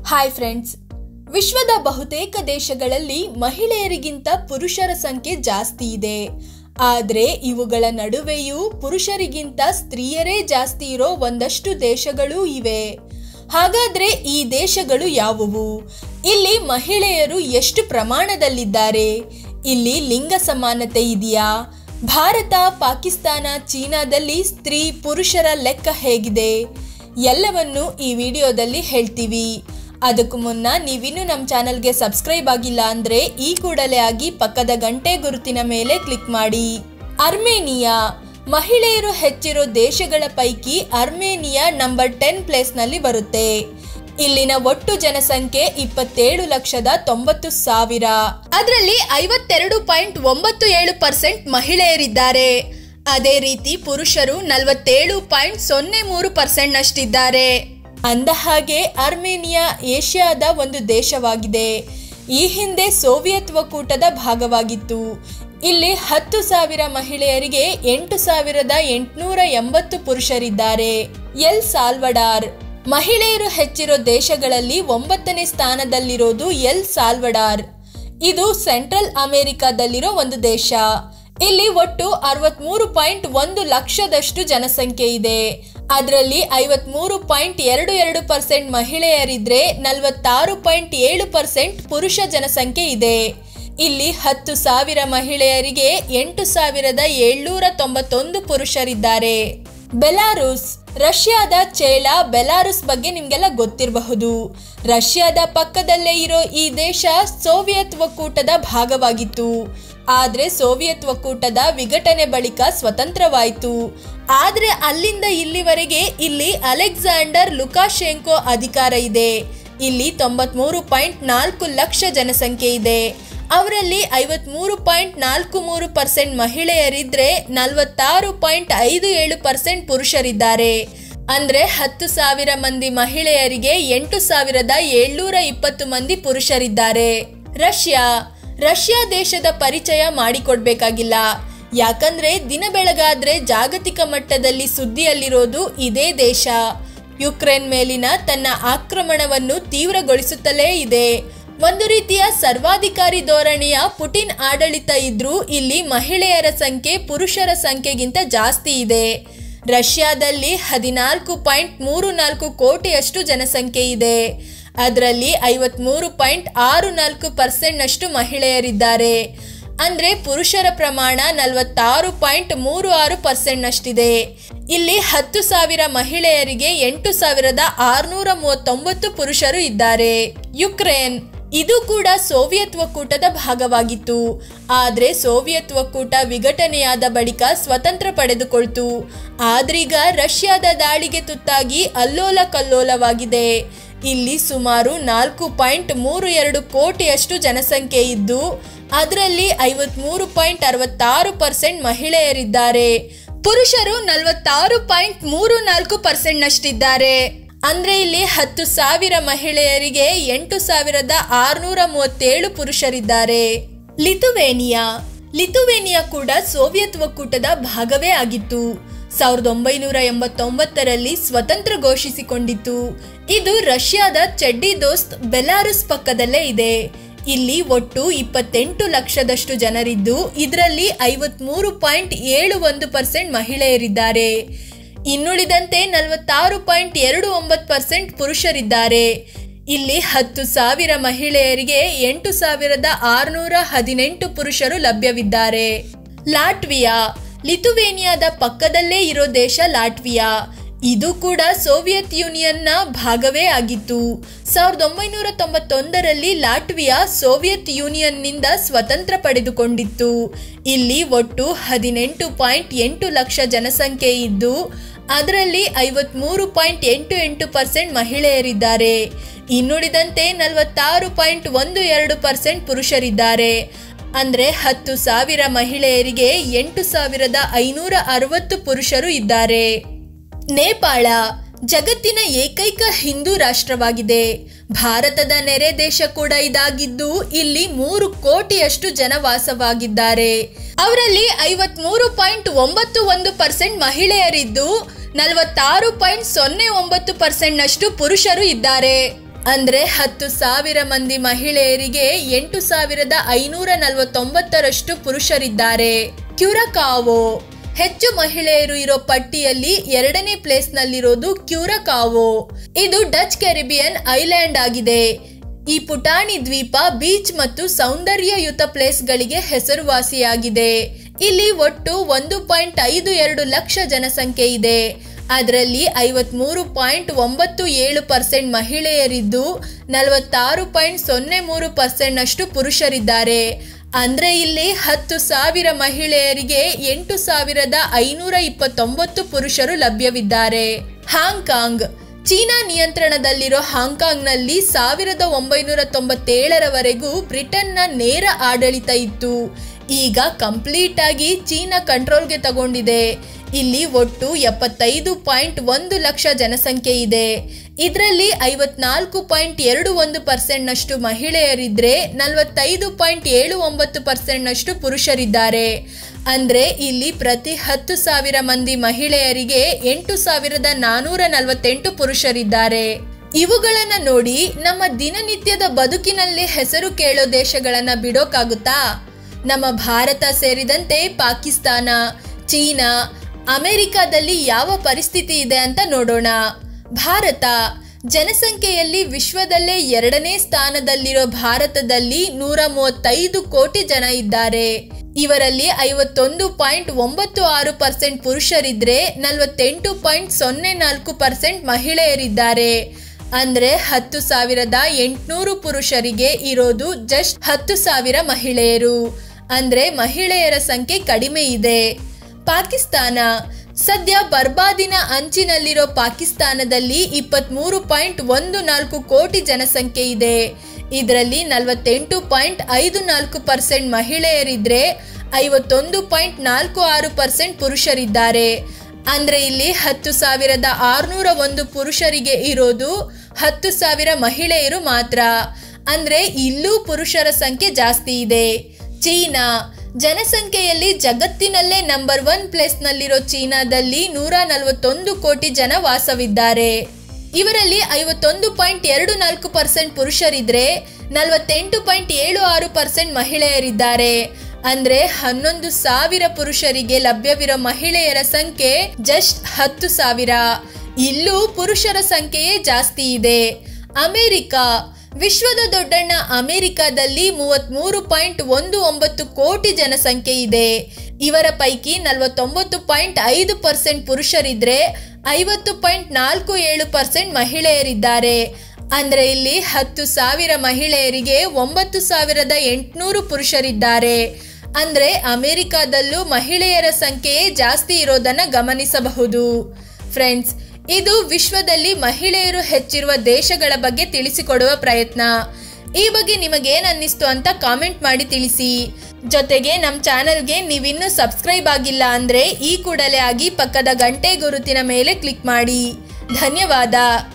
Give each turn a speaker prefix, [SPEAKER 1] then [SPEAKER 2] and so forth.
[SPEAKER 1] hi friends ವಿಶ್ವದ ಬಹುತೇಕ ದೇಶಗಳಲ್ಲಿ ಮಹಿಳೆಯರಿಗಿಂತ ಪುರುಷರ ಸಂಖ್ಯೆ ಜಾಸ್ತಿ ಇದೆ ಆದರೆ ಇವುಗಳ ನಡುವೆಯೂ ಪುರುಷರಿಗಿಂತ ಸ್ತ್ರೀಯರೇ ಜಾಸ್ತಿ ಇರೋ ಒಂದಷ್ಟು ದೇಶಗಳೂ ಇವೆ ಹಾಗಾದ್ರೆ ಈ ದೇಶಗಳು ಯಾವುವು ಇಲ್ಲಿ ಮಹಿಳೆಯರು ಎಷ್ಟು ಪ್ರಮಾಣದಲ್ಲಿದ್ದಾರೆ ಇಲ್ಲಿ ಲಿಂಗ ಸಮಾನತೆ ಇದೆಯಾ ಭಾರತ ಪಾಕಿಸ್ತಾನ ಚೀನಾದಲ್ಲಿ ಸ್ತ್ರೀ ಪುರುಷರ ಲೆಕ್ಕ ಹೇಗಿದೆ ಎಲ್ಲವನ್ನು ಈ ವಿಡಿಯೋದಲ್ಲಿ ಹೇಳ್ತೀವಿ ಅದಕ್ಕೂ ಮುನ್ನ ನೀವಿನ್ನೂ ನಮ್ಮ ಚಾನಲ್ಗೆ ಸಬ್ಸ್ಕ್ರೈಬ್ ಆಗಿಲ್ಲ ಅಂದರೆ ಈ ಕೂಡಲೇ ಆಗಿ ಪಕ್ಕದ ಗಂಟೆ ಗುರುತಿನ ಮೇಲೆ ಕ್ಲಿಕ್ ಮಾಡಿ ಅರ್ಮೇನಿಯಾ ಮಹಿಳೆಯರು ಹೆಚ್ಚಿರೋ ದೇಶಗಳ ಪೈಕಿ ಅರ್ಮೇನಿಯಾ ನಂಬರ್ ಟೆನ್ ಪ್ಲೇಸ್ನಲ್ಲಿ ಬರುತ್ತೆ ಇಲ್ಲಿನ ಒಟ್ಟು ಜನಸಂಖ್ಯೆ ಇಪ್ಪತ್ತೇಳು ಲಕ್ಷದ ತೊಂಬತ್ತು ಸಾವಿರ ಅದರಲ್ಲಿ ಐವತ್ತೆರಡು ಪಾಯಿಂಟ್ ಒಂಬತ್ತು ಏಳು ಪರ್ಸೆಂಟ್ ಮಹಿಳೆಯರಿದ್ದಾರೆ ಅದೇ ರೀತಿ ಪುರುಷರು ನಲವತ್ತೇಳು ಪಾಯಿಂಟ್ ಸೊನ್ನೆ ಮೂರು ಪರ್ಸೆಂಟ್ ನಷ್ಟಿದ್ದಾರೆ ಅಂದ ಹಾಗೆ ಅರ್ಮೇನಿಯಾ ಏಷ್ಯಾದ ಒಂದು ದೇಶವಾಗಿದೆ ಈ ಹಿಂದೆ ಸೋವಿಯತ್ ಒಕ್ಕೂಟದ ಭಾಗವಾಗಿತ್ತು ಇಲ್ಲಿ ಹತ್ತು ಸಾವಿರ ಮಹಿಳೆಯರಿಗೆ ಎಂಟು ಸಾವಿರದ ಎಂಟುನೂರ ಎಂಬತ್ತು ಪುರುಷರಿದ್ದಾರೆ ಎಲ್ ಸಾಲ್ವಡಾರ್ ಮಹಿಳೆಯರು ಹೆಚ್ಚಿರೋ ದೇಶಗಳಲ್ಲಿ ಒಂಬತ್ತನೇ ಸ್ಥಾನದಲ್ಲಿರೋದು ಎಲ್ ಸಾಲ್ವಡಾರ್ ಇದು ಸೆಂಟ್ರಲ್ ಅಮೆರಿಕಾದಲ್ಲಿರೋ ಒಂದು ದೇಶ ಇಲ್ಲಿ ಒಟ್ಟು ಅರವತ್ಮೂರು ಪಾಯಿಂಟ್ ಒಂದು ಲಕ್ಷದಷ್ಟು ಜನಸಂಖ್ಯೆ ಇದೆ ಅದರಲ್ಲಿ ಐವತ್ಮೂರು ಪಾಯಿಂಟ್ ಎರಡು ಎರಡು ಪರ್ಸೆಂಟ್ ಮಹಿಳೆಯರಿದ್ರೆ ನಲವತ್ತಾರು ಪಾಯಿಂಟ್ ಏಳು ಪರ್ಸೆಂಟ್ ಪುರುಷ ಜನಸಂಖ್ಯೆ ಇದೆ ಇಲ್ಲಿ ಹತ್ತು ಸಾವಿರ ಮಹಿಳೆಯರಿಗೆ ಎಂಟು ಸಾವಿರದ ಏಳ್ನೂರ ತೊಂಬತ್ತೊಂದು ಪುರುಷರಿದ್ದಾರೆ ಬೆಲಾರುಸ್ ರಷ್ಯಾದ ಚೇಳ ಬೆಲಾರುಸ್ ಬಗ್ಗೆ ನಿಮ್ಗೆಲ್ಲ ಗೊತ್ತಿರಬಹುದು ರಷ್ಯಾದ ಪಕ್ಕದಲ್ಲೇ ಇರೋ ಈ ದೇಶ ಸೋವಿಯತ್ ಒಕ್ಕೂಟದ ಭಾಗವಾಗಿತ್ತು ಆದ್ರೆ ಸೋವಿಯತ್ ಒಕ್ಕೂಟದ ವಿಘಟನೆ ಬಳಿಕ ಸ್ವತಂತ್ರವಾಯಿತು ಆದ್ರೆ ಅಲ್ಲಿಂದ ಇಲ್ಲಿವರೆಗೆ ಇಲ್ಲಿ ಅಲೆಕ್ಸಾಂಡರ್ ಲುಕಾಶೆಂಕೋ ಅಧಿಕಾರ ಇದೆ ಇಲ್ಲಿ ತೊಂಬತ್ಮೂರು ಪಾಯಿಂಟ್ ನಾಲ್ಕು ಲಕ್ಷ ಜನಸಂಖ್ಯೆ ಇದೆ ಅವರಲ್ಲಿ ಐವತ್ಮೂರು ಪಾಯಿಂಟ್ ನಾಲ್ಕು ಮೂರು ಪರ್ಸೆಂಟ್ ಮಹಿಳೆಯರಿದ್ರೆ ನಲವತ್ತಾರು ಪಾಯಿಂಟ್ ಐದು ಏಳು ಪರ್ಸೆಂಟ್ ಪುರುಷರಿದ್ದಾರೆ ಅಂದ್ರೆ ಹತ್ತು ಸಾವಿರ ಮಂದಿ ಮಹಿಳೆಯರಿಗೆ ಎಂಟು ಸಾವಿರದ ಏಳ್ನೂರ ಇಪ್ಪತ್ತು ಮಂದಿ ಪುರುಷರಿದ್ದಾರೆ ರಷ್ಯಾ ರಷ್ಯಾ ದೇಶದ ಪರಿಚಯ ಮಾಡಿಕೊಡ್ಬೇಕಾಗಿಲ್ಲ ಯಾಕಂದ್ರೆ ದಿನ ಬೆಳಗಾದ್ರೆ ಜಾಗತಿಕ ಮಟ್ಟದಲ್ಲಿ ಸುದ್ದಿಯಲ್ಲಿರೋದು ಇದೇ ದೇಶ ಯುಕ್ರೇನ್ ಮೇಲಿನ ತನ್ನ ಆಕ್ರಮಣವನ್ನು ತೀವ್ರಗೊಳಿಸುತ್ತಲೇ ಇದೆ ಒಂದು ರೀತಿಯ ಸರ್ವಾಧಿಕಾರಿ ಧೋರಣೆಯ ಪುಟಿನ್ ಆಡಳಿತ ಇದ್ರೂ ಇಲ್ಲಿ ಮಹಿಳೆಯರ ಸಂಖ್ಯೆ ಪುರುಷರ ಸಂಖ್ಯೆಗಿಂತ ಜಾಸ್ತಿ ಇದೆ ರಷ್ಯಾದಲ್ಲಿ ಹದಿನಾಲ್ಕು ಪಾಯಿಂಟ್ ಮೂರು ನಾಲ್ಕು ಕೋಟಿಯಷ್ಟು ಜನಸಂಖ್ಯೆ ಇದೆ ಅದರಲ್ಲಿ ಐವತ್ಮೂರು ಪಾಯಿಂಟ್ ಆರು ನಾಲ್ಕು ಪರ್ಸೆಂಟ್ನಷ್ಟು ಮಹಿಳೆಯರಿದ್ದಾರೆ ಅಂದ್ರೆ ಪುರುಷರ ಪ್ರಮಾಣ ನಲವತ್ತಾರು ಪಾಯಿಂಟ್ ಮೂರು ಆರು ಪರ್ಸೆಂಟ್ನಷ್ಟಿದೆ ಇಲ್ಲಿ ಹತ್ತು ಸಾವಿರ ಮಹಿಳೆಯರಿಗೆ ಎಂಟು ಸಾವಿರದ ಆರುನೂರ ಮೂವತ್ತೊಂಬತ್ತು ಪುರುಷರು ಇದ್ದಾರೆ ಯುಕ್ರೇನ್ ಇದು ಕೂಡ ಸೋವಿಯತ್ ಒಕ್ಕೂಟದ ಭಾಗವಾಗಿತ್ತು ಆದರೆ ಸೋವಿಯತ್ ಒಕ್ಕೂಟ ವಿಘಟನೆಯಾದ ಬಳಿಕ ಸ್ವತಂತ್ರ ಪಡೆದುಕೊಳ್ತು ಆದ್ರೀಗ ರಷ್ಯಾದ ದಾಳಿಗೆ ತುತ್ತಾಗಿ ಅಲ್ಲೋಲ ಕಲ್ಲೋಲವಾಗಿದೆ ಇಲ್ಲಿ ಸುಮಾರು ನಾಲ್ಕು ಪಾಯಿಂಟ್ ಮೂರು ಎರಡು ಕೋಟಿಯಷ್ಟು ಜನಸಂಖ್ಯೆ ಇದ್ದು ಅದರಲ್ಲಿ ಐವತ್ಮೂರು ಪಾಯಿಂಟ್ ಅರವತ್ತಾರು ಪರ್ಸೆಂಟ್ ಮಹಿಳೆಯರಿದ್ದಾರೆ ಪುರುಷರು ನಲವತ್ತಾರು ಪಾಯಿಂಟ್ ಮೂರು ನಾಲ್ಕು ಪರ್ಸೆಂಟ್ನಷ್ಟಿದ್ದಾರೆ ಅಂದ್ರೆ ಇಲ್ಲಿ ಹತ್ತು ಸಾವಿರ ಮಹಿಳೆಯರಿಗೆ ಎಂಟು ಸಾವಿರದ ಆರುನೂರ ಮೂವತ್ತೇಳು ಪುರುಷರಿದ್ದಾರೆ ಲಿಥುವೇನಿಯಾ ಲಿಥುವೇನಿಯಾ ಕೂಡ ಸೋವಿಯತ್ ಒಕ್ಕೂಟದ ಭಾಗವೇ ಆಗಿತ್ತು ಸಾವಿರದ ಒಂಬೈನೂರ ಎಂಬತ್ತೊಂಬತ್ತರಲ್ಲಿ ಸ್ವತಂತ್ರ ಘೋಷಿಸಿಕೊಂಡಿತ್ತು ಇದು ರಷ್ಯಾದ ಚಡ್ಡಿ ದೋಸ್ತ್ ಬೆಲಾರುಸ್ ಪಕ್ಕದಲ್ಲೇ ಇದೆ ಇಲ್ಲಿ ಒಟ್ಟು ಇಪ್ಪತ್ತೆಂಟು ಲಕ್ಷದಷ್ಟು ಜನರಿದ್ದು ಇದರಲ್ಲಿ ಐವತ್ಮೂರು ಪಾಯಿಂಟ್ ಏಳು ಒಂದು ಪರ್ಸೆಂಟ್ ಮಹಿಳೆಯರಿದ್ದಾರೆ ಇನ್ನುಳಿದಂತೆ ನಲವತ್ತಾರು ಪಾಯಿಂಟ್ ಎರಡು ಒಂಬತ್ತು ಪರ್ಸೆಂಟ್ ಪುರುಷರಿದ್ದಾರೆ ಇಲ್ಲಿ ಹತ್ತು ಸಾವಿರ ಮಹಿಳೆಯರಿಗೆ ಎಂಟು ಸಾವಿರದ ಆರುನೂರ ಹದಿನೆಂಟು ಪುರುಷರು ಲಭ್ಯವಿದ್ದಾರೆ ಲಾಟ್ವಿಯಾ ಲಿಥುವೇನಿಯಾದ ಪಕ್ಕದಲ್ಲೇ ಇರೋ ದೇಶ ಲಾಟ್ವಿಯಾ ಇದು ಕೂಡ ಸೋವಿಯತ್ ಯೂನಿಯನ್ನ ಭಾಗವೇ ಆಗಿತ್ತು ಸಾವಿರದ ಒಂಬೈನೂರ ತೊಂಬತ್ತೊಂದರಲ್ಲಿ ಲಾಟ್ವಿಯಾ ಸೋವಿಯತ್ ಯೂನಿಯನ್ನಿಂದ ಸ್ವತಂತ್ರ ಪಡೆದುಕೊಂಡಿತ್ತು ಇಲ್ಲಿ ಒಟ್ಟು ಹದಿನೆಂಟು ಪಾಯಿಂಟ್ ಎಂಟು ಲಕ್ಷ ಜನಸಂಖ್ಯೆ ಇದ್ದು ಅದರಲ್ಲಿ ಐವತ್ಮೂರು ಪಾಯಿಂಟ್ ಎಂಟು ಎಂಟು ಪರ್ಸೆಂಟ್ ಮಹಿಳೆಯರಿದ್ದಾರೆ ಇನ್ನುಳಿದಂತೆ ನಲವತ್ತಾರು ಪಾಯಿಂಟ್ ಒಂದು ಎರಡು ಪರ್ಸೆಂಟ್ ಪುರುಷರಿದ್ದಾರೆ ಅಂದ್ರೆ ಹತ್ತು ಸಾವಿರ ಮಹಿಳೆಯರಿಗೆ ಎಂಟು ಸಾವಿರದ ಐನೂರ ಅರವತ್ತು ಪುರುಷರು ಇದ್ದಾರೆ ನೇಪಾಳ ಜಗತ್ತಿನ ಏಕೈಕ ಹಿಂದೂ ರಾಷ್ಟ್ರವಾಗಿದೆ ಭಾರತದ ನೆರೆ ದೇಶ ಕೂಡ ಇದಾಗಿದ್ದು ಇಲ್ಲಿ ಮೂರು ಕೋಟಿಯಷ್ಟು ಜನ ವಾಸವಾಗಿದ್ದಾರೆ ಅವರಲ್ಲಿ ಐವತ್ಮೂರು ಪಾಯಿಂಟ್ ಒಂಬತ್ತು ಒಂದು ಪರ್ಸೆಂಟ್ ಮಹಿಳೆಯರಿದ್ದು ನಲವತ್ತಾರು ಪಾಯಿಂಟ್ ಸೊನ್ನೆ ಒಂಬತ್ತು ಪರ್ಸೆಂಟ್ನಷ್ಟು ಪುರುಷರು ಇದ್ದಾರೆ ಅಂದ್ರೆ ಹತ್ತು ಸಾವಿರ ಮಂದಿ ಮಹಿಳೆಯರಿಗೆ ಎಂಟು ಸಾವಿರದ ಐನೂರ ನಲವತ್ತೊಂಬತ್ತರಷ್ಟು ಪುರುಷರಿದ್ದಾರೆ ಕ್ಯುರಕಾವೋ ಹೆಚ್ಚು ಮಹಿಳೆಯರು ಇರೋ ಪಟ್ಟಿಯಲ್ಲಿ ಎರಡನೇ ಪ್ಲೇಸ್ನಲ್ಲಿರೋದು ಕ್ಯೂರಕಾವೋ ಇದು ಡಚ್ ಕೆರಿಬಿಯನ್ ಐಲ್ಯಾಂಡ್ ಆಗಿದೆ ಈ ಪುಟಾಣಿ ದ್ವೀಪ ಬೀಚ್ ಮತ್ತು ಸೌಂದರ್ಯಯುತ ಪ್ಲೇಸ್ಗಳಿಗೆ ಹೆಸರುವಾಸಿಯಾಗಿದೆ ಇಲ್ಲಿ ಒಟ್ಟು ಒಂದು ಪಾಯಿಂಟ್ ಐದು ಎರಡು ಲಕ್ಷ ಜನಸಂಖ್ಯೆ ಇದೆ ಅದರಲ್ಲಿ ಐವತ್ಮೂರು ಪಾಯಿಂಟ್ ಒಂಬತ್ತು ಏಳು ಪರ್ಸೆಂಟ್ ಮಹಿಳೆಯರಿದ್ದು ನಲವತ್ತಾರು ಪಾಯಿಂಟ್ ಸೊನ್ನೆ ಮೂರು ಪರ್ಸೆಂಟ್ ಅಷ್ಟು ಪುರುಷರಿದ್ದಾರೆ ಅಂದ್ರೆ ಇಲ್ಲಿ ಹತ್ತು ಸಾವಿರ ಮಹಿಳೆಯರಿಗೆ ಎಂಟು ಸಾವಿರದ ಐನೂರ ಇಪ್ಪತ್ತೊಂಬತ್ತು ಪುರುಷರು ಲಭ್ಯವಿದ್ದಾರೆ ಹಾಂಗ್ಕಾಂಗ್ ಚೀನಾ ನಿಯಂತ್ರಣದಲ್ಲಿರೋ ಹಾಂಗ್ಕಾಂಗ್ನಲ್ಲಿ ಸಾವಿರದ ಒಂಬೈನೂರ ತೊಂಬತ್ತೇಳರವರೆಗೂ ಬ್ರಿಟನ್ನ ನೇರ ಆಡಳಿತ ಇತ್ತು ಈಗ ಕಂಪ್ಲೀಟ್ ಆಗಿ ಚೀನಾ ಕಂಟ್ರೋಲ್ಗೆ ತಗೊಂಡಿದೆ ಇಲ್ಲಿ ಒಟ್ಟು ಎಪ್ಪತ್ತೈದು ಪಾಯಿಂಟ್ ಒಂದು ಲಕ್ಷ ಜನಸಂಖ್ಯೆ ಇದೆ ಇದರಲ್ಲಿ ಐವತ್ನಾಲ್ಕು ಪಾಯಿಂಟ್ ಎರಡು ಒಂದು ಪರ್ಸೆಂಟ್ನಷ್ಟು ಮಹಿಳೆಯರಿದ್ರೆ ನಲವತ್ತೈದು ಪಾಯಿಂಟ್ ಏಳು ಒಂಬತ್ತು ಪರ್ಸೆಂಟ್ನಷ್ಟು ಪುರುಷರಿದ್ದಾರೆ ಅಂದ್ರೆ ಇಲ್ಲಿ ಪ್ರತಿ ಹತ್ತು ಸಾವಿರ ಮಂದಿ ಮಹಿಳೆಯರಿಗೆ ಎಂಟು ಸಾವಿರದ ನಾನೂರ ನಲವತ್ತೆಂಟು ಪುರುಷರಿದ್ದಾರೆ ಇವುಗಳನ್ನ ನೋಡಿ ನಮ್ಮ ದಿನನಿತ್ಯದ ಬದುಕಿನಲ್ಲಿ ಹೆಸರು ಕೇಳೋ ದೇಶಗಳನ್ನ ಬಿಡೋಕಾಗುತ್ತಾ ನಮ್ಮ ಭಾರತ ಸೇರಿದಂತೆ ಪಾಕಿಸ್ತಾನ ಚೀನಾ ಅಮೆರಿಕಾದಲ್ಲಿ ಯಾವ ಪರಿಸ್ಥಿತಿ ಇದೆ ಅಂತ ನೋಡೋಣ ಭಾರತ ಜನಸಂಖ್ಯೆಯಲ್ಲಿ ವಿಶ್ವದಲ್ಲೇ ಎರಡನೇ ಸ್ಥಾನದಲ್ಲಿರೋ ಭಾರತದಲ್ಲಿ ನೂರ ಮೂವತ್ತೈದು ಕೋಟಿ ಜನ ಇದ್ದಾರೆ ಇವರಲ್ಲಿ ಐವತ್ತೊಂದು ಪಾಯಿಂಟ್ ಒಂಬತ್ತು ಆರು ಪರ್ಸೆಂಟ್ ಪುರುಷರಿದ್ರೆ ನಲವತ್ತೆಂಟು ಪಾಯಿಂಟ್ ಸೊನ್ನೆ ನಾಲ್ಕು ಪರ್ಸೆಂಟ್ ಮಹಿಳೆಯರಿದ್ದಾರೆ ಅಂದ್ರೆ ಹತ್ತು ಸಾವಿರದ ಎಂಟುನೂರು ಪುರುಷರಿಗೆ ಇರೋದು ಜಸ್ಟ್ ಹತ್ತು ಸಾವಿರ ಮಹಿಳೆಯರು ಅಂದ್ರೆ ಮಹಿಳೆಯರ ಸಂಖ್ಯೆ ಕಡಿಮೆ ಇದೆ ಪಾಕಿಸ್ತಾನ ಸದ್ಯ ಬರ್ಬಾದಿನ ಅಂಚಿನಲ್ಲಿರೋ ಪಾಕಿಸ್ತಾನದಲ್ಲಿ ಇಪ್ಪತ್ಮೂರು ಪಾಯಿಂಟ್ ಒಂದು ನಾಲ್ಕು ಕೋಟಿ ಜನಸಂಖ್ಯೆ ಇದೆ ಇದರಲ್ಲಿ ನಲವತ್ತೆಂಟು ಪಾಯಿಂಟ್ ಐದು ನಾಲ್ಕು ಪರ್ಸೆಂಟ್ ಮಹಿಳೆಯರಿದ್ರೆ ಐವತ್ತೊಂದು ಪಾಯಿಂಟ್ ನಾಲ್ಕು ಆರು ಪರ್ಸೆಂಟ್ ಪುರುಷರಿದ್ದಾರೆ ಅಂದ್ರೆ ಇಲ್ಲಿ ಹತ್ತು ಸಾವಿರದ ಆರುನೂರ ಒಂದು ಪುರುಷರಿಗೆ ಇರೋದು ಹತ್ತು ಸಾವಿರ ಮಹಿಳೆಯರು ಮಾತ್ರ ಅಂದ್ರೆ ಇಲ್ಲೂ ಪುರುಷರ ಸಂಖ್ಯೆ ಜಾಸ್ತಿ ಇದೆ ಚೀನಾ ಜನಸಂಖ್ಯೆಯಲ್ಲಿ ಜಗತ್ತಿನಲ್ಲೇ ನಂಬರ್ ಒನ್ ಪ್ಲೇಸ್ನಲ್ಲಿರೋ ಚೀನಾದಲ್ಲಿ ನೂರ ನಲವತ್ತೊಂದು ಕೋಟಿ ಜನ ವಾಸವಿದ್ದಾರೆ ಇವರಲ್ಲಿ ಐವತ್ತೊಂದು ಪಾಯಿಂಟ್ ಎರಡು ನಾಲ್ಕು ಪರ್ಸೆಂಟ್ ಪುರುಷರಿದ್ರೆ ನಲವತ್ತೆಂಟು ಪಾಯಿಂಟ್ ಏಳು ಆರು ಪರ್ಸೆಂಟ್ ಮಹಿಳೆಯರಿದ್ದಾರೆ ಅಂದ್ರೆ ಹನ್ನೊಂದು ಸಾವಿರ ಪುರುಷರಿಗೆ ಲಭ್ಯವಿರೋ ಮಹಿಳೆಯರ ಸಂಖ್ಯೆ ಜಸ್ಟ್ ಹತ್ತು ಸಾವಿರ ಇಲ್ಲೂ ಪುರುಷರ ಸಂಖ್ಯೆಯೇ ಜಾಸ್ತಿ ಇದೆ ಅಮೆರಿಕ ವಿಶ್ವದ ದೊಡ್ಡಣ್ಣ ಅಮೆರಿಕದಲ್ಲಿ ಮೂವತ್ಮೂರು ಪಾಯಿಂಟ್ ಒಂದು ಒಂಬತ್ತು ಕೋಟಿ ಜನಸಂಖ್ಯೆ ಇದೆ ಇವರ ಪೈಕಿ ನಲವತ್ತೊಂಬತ್ತು ಪಾಯಿಂಟ್ ಐದು ಪರ್ಸೆಂಟ್ ಪುರುಷರಿದ್ರೆ ಐವತ್ತು ಪಾಯಿಂಟ್ ನಾಲ್ಕು ಏಳು ಪರ್ಸೆಂಟ್ ಮಹಿಳೆಯರಿದ್ದಾರೆ ಅಂದ್ರೆ ಇಲ್ಲಿ ಹತ್ತು ಸಾವಿರ ಮಹಿಳೆಯರಿಗೆ ಒಂಬತ್ತು ಸಾವಿರದ ಎಂಟುನೂರು ಪುರುಷರಿದ್ದಾರೆ ಅಂದ್ರೆ ಅಮೆರಿಕಾದಲ್ಲೂ ಮಹಿಳೆಯರ ಸಂಖ್ಯೆಯೇ ಜಾಸ್ತಿ ಇರೋದನ್ನ ಗಮನಿಸಬಹುದು ಫ್ರೆಂಡ್ಸ್ ಇದು ವಿಶ್ವದಲ್ಲಿ ಮಹಿಳೆಯರು ಹೆಚ್ಚಿರುವ ದೇಶಗಳ ಬಗ್ಗೆ ತಿಳಿಸಿಕೊಡುವ ಪ್ರಯತ್ನ ಈ ಬಗ್ಗೆ ನಿಮಗೇನು ಅನ್ನಿಸ್ತು ಅಂತ ಕಾಮೆಂಟ್ ಮಾಡಿ ತಿಳಿಸಿ ಜೊತೆಗೆ ನಮ್ಮ ಚಾನಲ್ಗೆ ನೀವಿನ್ನೂ ಸಬ್ಸ್ಕ್ರೈಬ್ ಆಗಿಲ್ಲ ಅಂದರೆ ಈ ಕೂಡಲೇ ಆಗಿ ಪಕ್ಕದ ಗಂಟೆ ಗುರುತಿನ ಮೇಲೆ ಕ್ಲಿಕ್ ಮಾಡಿ ಧನ್ಯವಾದ